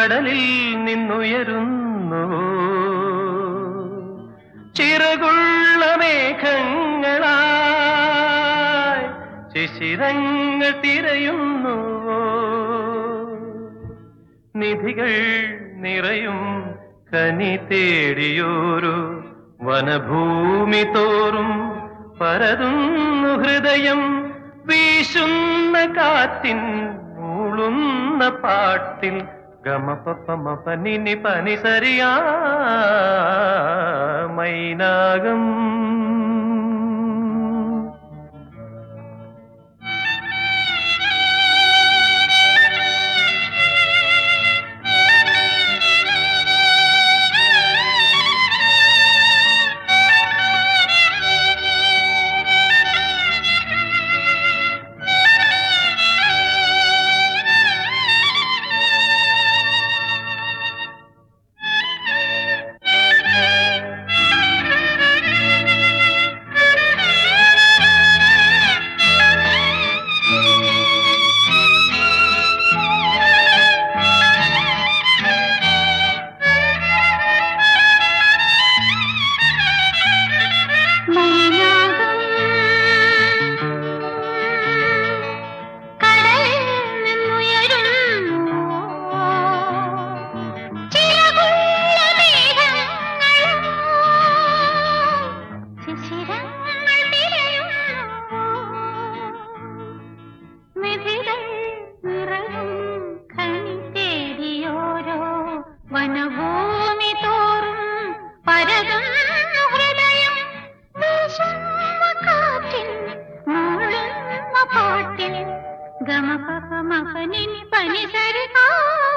കടലിൽ നിന്നുയരുന്നു ചിറകുള്ള മേഘങ്ങളായി ശിശിരങ്ങൾ തിരയുന്നു നിധികൾ നിറയും കനി തേടിയോരു വനഭൂമി തോറും പരതുന്നു ഹൃദയം വീശുന്ന കാറ്റിൻ മൂളുന്ന പാട്ടിൽ ഗമപമ പനിനി പനി സരിയാ മൈനാകം മൈനാകം കടലിൽ നിന്നുയരുന്നു ചിറകുള്ള മേഘങ്ങളും ശിശിരങ്ങൾ തിരയുന്നു നിധികൾ നിറയും ഖനി തേടിയോരോ വനഭൂമി തോറും പരതുന്നു ഹൃദയം വീശുന്ന കാറ്റിൽ മൂളുന്ന പാട്ടിൽ ഗമപമ പനി പനി സരികാ